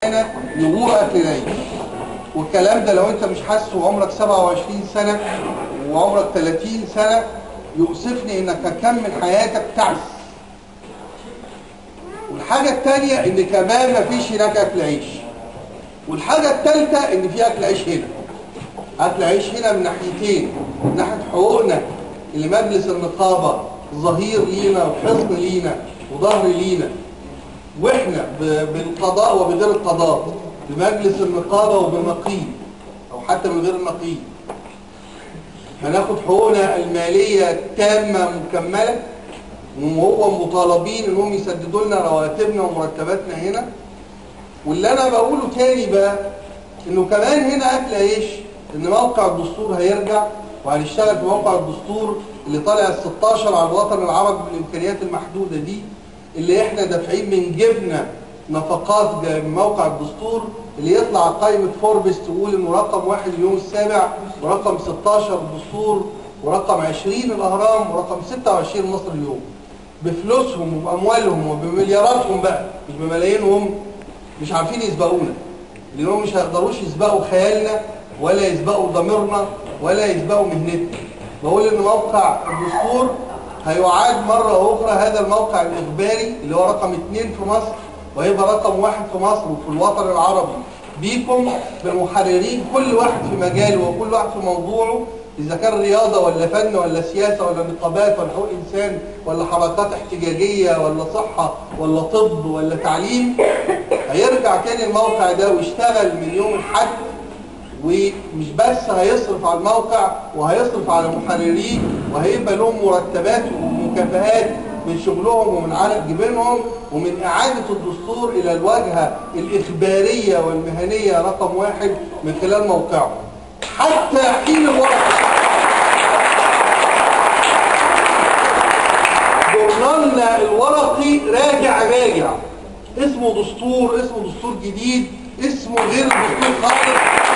هنا يغور اكل العيش والكلام ده لو انت مش حاسه وعمرك 27 سنة وعمرك 30 سنة يؤسفني انك هتكمل حياتك تعس والحاجة التانية ان كمان مفيش هناك اكل عيش والحاجة التالتة ان في اكل عيش هنا اكل عيش هنا من ناحيتين من ناحية حقوقنا اللي مجلس النقابة ظهير لينا وحصن لينا وظهر لينا واحنا ب- بالقضاء وبغير القضاء بمجلس النقابة وبنقيب او حتى من غير النقيب هناخد حقوقنا المالية التامة مكملة وهو مطالبين انهم يسددوا لنا رواتبنا ومرتباتنا هنا واللي انا بقوله تاني بقى انه كمان هنا اكل عيش ان موقع الدستور هيرجع وهنشتغل في موقع الدستور اللي طالع ال 16 على الوطن العربي بالامكانيات المحدوده دي اللي احنا دافعين من جبنا نفقات جا- من موقع الدستور اللي يطلع قائمه فوربس تقول انه رقم واحد اليوم السابع ورقم 16 الدستور ورقم 20 الاهرام ورقم 26 مصر اليوم بفلوسهم وباموالهم وبملياراتهم بقى مش بملايينهم مش عارفين يسبقونا لانهم مش هيقدروش يسبقوا خيالنا ولا يسبقوا ضميرنا ولا يسبقوا مهنتنا بقول ان موقع الدستور هيعاد مرة أخرى هذا الموقع الإخباري اللي هو رقم اثنين في مصر وهيبقى رقم واحد في مصر وفي الوطن العربي بيكم بالمحررين كل واحد في مجاله وكل واحد في موضوعه إذا كان رياضة ولا فن ولا سياسة ولا نقابات ولا حقوق إنسان ولا حركات احتجاجية ولا صحة ولا طب ولا تعليم هيرجع تاني الموقع ده ويشتغل من يوم الحد ومش بس هيصرف على الموقع وهيصرف على المحررين وهيبقى لهم مرتبات ومكافآت من شغلهم ومن عرق جبينهم ومن إعادة الدستور إلى الواجهة الإخبارية والمهنية رقم واحد من خلال موقعه حتى حين الوقت جورنالنا الورقي راجع راجع اسمه دستور اسمه دستور جديد اسمه غير الدستور خالص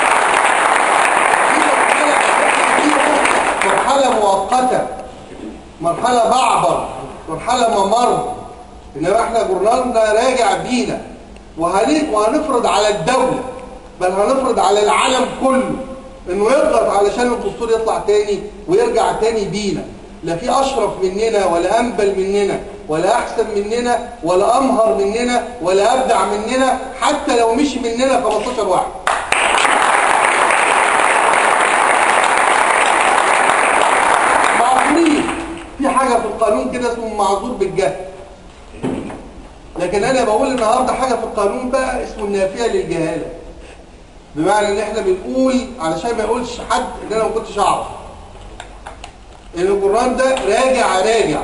دي مرحلة مرحلة مؤقتة مرحلة بعبر مرحلة ممر انما احنا جورنالنا راجع بينا وهن- وهنفرض على الدولة بل هنفرض على العالم كله انه يضغط علشان الدستور يطلع تاني ويرجع تاني بينا لا في اشرف مننا ولا انبل مننا ولا احسن مننا ولا امهر مننا ولا ابدع مننا حتى لو مشي مننا 15 واحد معذورين في حاجة في القانون كده اسمه معذور بالجهل لكن انا بقول النهارده حاجة في القانون بقى اسمه النافية للجهالة بمعنى ان احنا بنقول علشان ما يقولش حد ان انا ما كنتش اعرف ان القرآن ده راجع راجع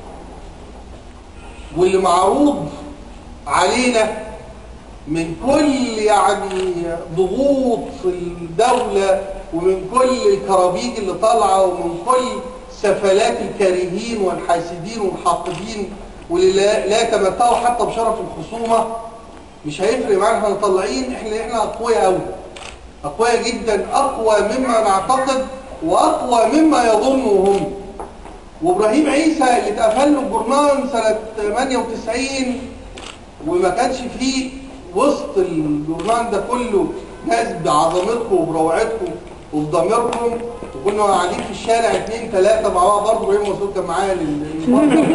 واللي معروض علينا من كل يعني ضغوط في الدولة ومن كل الكرابيج اللي طالعة ومن كل سفلات الكارهين والحاسدين والحاقدين واللي لا, لا يتمتعوا حتى بشرف الخصومة مش هيفرق معانا احنا طالعين احنا احنا اقوياء قوي اقوياء جدا اقوى مما نعتقد واقوى مما يظنه هم وابراهيم عيسى اللي اتقفل له الجرنان سنة 98 وما كانش فيه وسط الجرنان ده كله ناس بعظمتكم وبروعتكم وبضميركم وكنا قاعدين في الشارع اثنين ثلاثة مع بعض برضه ابراهيم مسعود كان معايا للمبادرة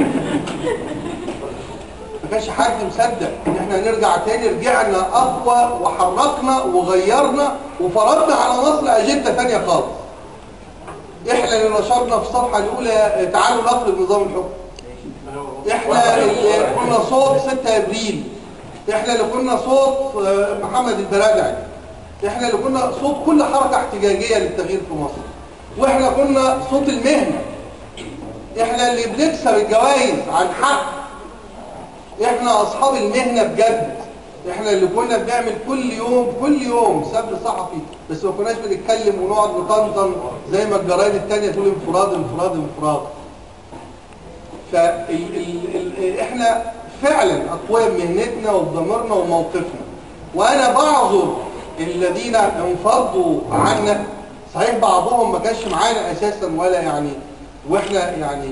ما كانش حد مصدق ان احنا نرجع تاني رجعنا اقوى وحركنا وغيرنا وفرضنا على مصر اجنده ثانيه خالص احنا اللي نشرنا في الصفحه الاولى تعالوا نقلب نظام الحكم احنا اللي كنا صوت 6 ابريل احنا اللي كنا صوت آه، محمد البرادعي احنا اللي كنا صوت كل حركه احتجاجيه للتغيير في مصر واحنا كنا صوت المهنه احنا اللي بنكسب الجوائز عن حق احنا اصحاب المهنة بجد احنا اللي كنا بنعمل كل يوم كل يوم سبت صحفي بس ما كناش بنتكلم ونقعد نطنطن زي ما الجرايد التانية تقول انفراد انفراد انفراد ف احنا فعلا اقوياء بمهنتنا وبضميرنا وموقفنا وانا بعذر الذين انفضوا عنا صحيح بعضهم ما كانش معانا اساسا ولا يعني واحنا يعني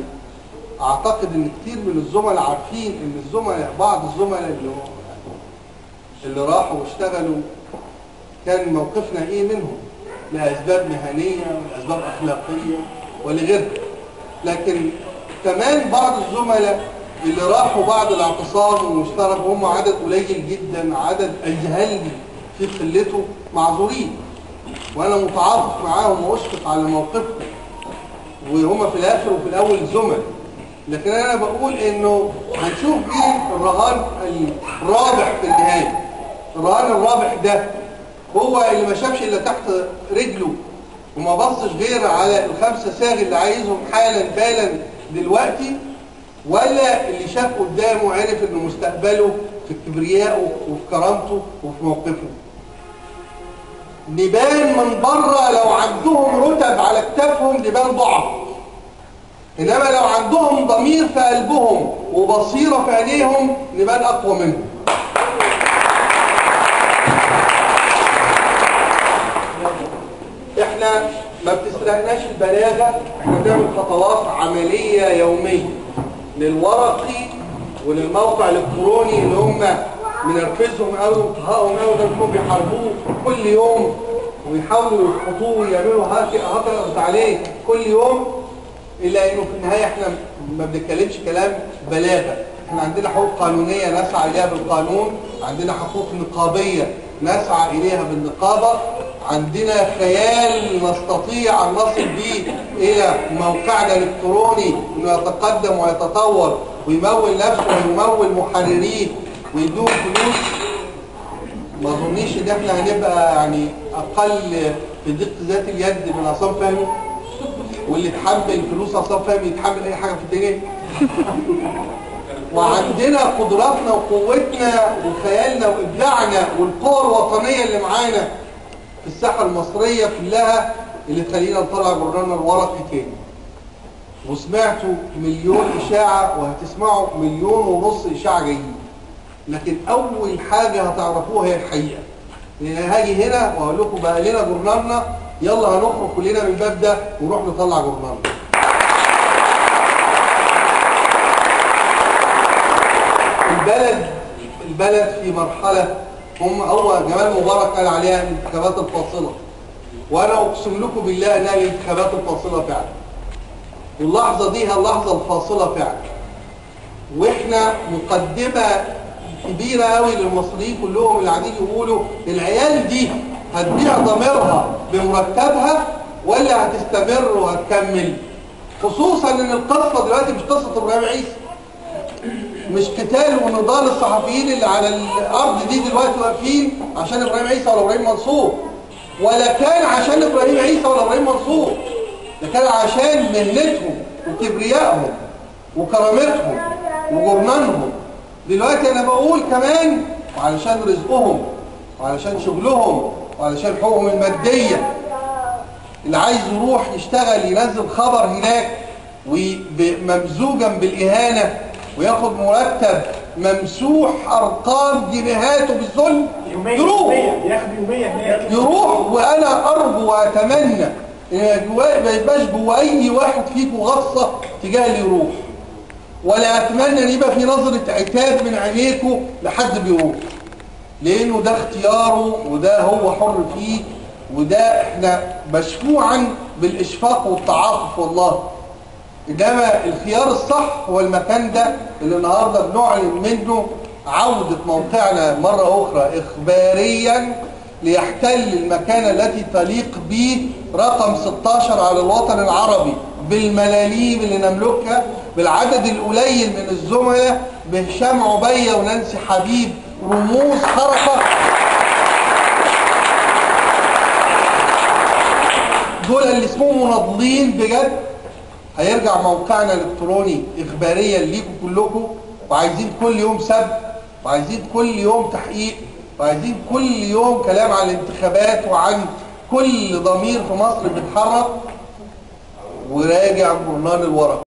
اعتقد ان كتير من الزملاء عارفين ان الزملاء بعض الزملاء اللي اللي راحوا واشتغلوا كان موقفنا ايه منهم لاسباب مهنيه ولاسباب اخلاقيه ولغيرها لكن كمان بعض الزملاء اللي راحوا بعد الاعتصام واشتركوا هم عدد قليل جدا عدد اجهل في قلته معذورين وانا متعاطف معاهم واشفق على موقفهم وهم في الاخر وفي الاول زملاء لكن انا بقول انه هنشوف مين الرهان الرابح في النهايه الرهان الرابح ده هو اللي ما شافش الا تحت رجله وما بصش غير على الخمسه ساغ اللي عايزهم حالا بالا دلوقتي ولا اللي شاف قدامه عرف انه مستقبله في كبريائه وفي كرامته وفي موقفه نبان من بره لو عندهم رتب على كتافهم نبان ضعف انما لو عندهم ضمير في قلبهم وبصيره في عينيهم نبان اقوى منهم احنا ما بتسرقناش البلاغه احنا بنعمل خطوات عمليه يوميه للورقي وللموقع الالكتروني اللي هم منرفزهم قوي وانتهائهم قوي ده بيكونوا بيحاربوه كل يوم ويحاولوا يحطوه ويعملوا هكذا عليه كل يوم الا انه في النهايه احنا ما بنتكلمش كلام بلاغه احنا عندنا حقوق قانونيه نسعى اليها بالقانون عندنا حقوق نقابيه نسعى اليها بالنقابه عندنا خيال نستطيع ان نصل به الى موقعنا الالكتروني انه يتقدم ويتطور ويمول نفسه ويمول محرريه ويدوم فلوس ما اظنيش ان احنا هنبقى يعني اقل في دقه ذات اليد من عصام فهمي واللي يتحمل فلوس عصام فهمي يتحمل اي حاجه في الدنيا وعندنا قدراتنا وقوتنا وخيالنا وابداعنا والقوى الوطنيه اللي معانا في الساحه المصريه كلها اللي تخلينا نطلع جرنا الورقي تاني وسمعتوا مليون اشاعه وهتسمعوا مليون ونص اشاعه جايين لكن اول حاجه هتعرفوها هي الحقيقه لان هاجي هنا واقول لكم بقى لنا جورنالنا يلا هنخرج كلنا من الباب ده ونروح نطلع جورنالنا البلد البلد في مرحله هم هو جمال مبارك قال عليها الانتخابات الفاصله وانا اقسم لكم بالله انها الانتخابات الفاصله فعلا واللحظه دي هي اللحظه الفاصله فعلا واحنا مقدمه كبيره قوي للمصريين كلهم اللي قاعدين يقولوا العيال دي هتبيع ضميرها بمرتبها ولا هتستمر وهتكمل خصوصا ان القصه دلوقتي مش قصه ابراهيم عيسى مش قتال ونضال الصحفيين اللي على الارض دي دلوقتي واقفين عشان ابراهيم عيسى ولا ابراهيم منصور ولا كان عشان ابراهيم عيسى ولا ابراهيم منصور ده كان عشان مهنتهم وكبريائهم وكرامتهم وجرنانهم دلوقتي انا بقول كمان وعلشان رزقهم وعلشان شغلهم وعلشان حقوقهم الماديه اللي عايز يروح يشتغل ينزل خبر هناك وممزوجا بالاهانه وياخد مرتب ممسوح ارقام جنيهاته بالظلم يروح ياخد يوميه هناك يروح وانا ارجو واتمنى ان ما يبقاش جوا اي واحد فيكم غصه تجاه اللي يروح ولا اتمنى ان يبقى في نظره عتاب من عينيكم لحد بيروح لانه ده اختياره وده هو حر فيه وده احنا مشفوعا بالاشفاق والتعاطف والله انما الخيار الصح هو المكان ده اللي النهارده بنعلن منه عودة موقعنا مرة أخرى إخباريا ليحتل المكانة التي تليق به رقم 16 على الوطن العربي بالملاليم اللي نملكها بالعدد القليل من الزملاء بهشام عبية ونانسي حبيب رموز حركة دول اللي اسمهم مناضلين بجد هيرجع موقعنا الالكتروني اخباريا ليكم كلكم وعايزين كل يوم سبت وعايزين كل يوم تحقيق وعايزين كل يوم كلام عن الانتخابات وعن كل ضمير في مصر بيتحرك وراجع جورنال الورق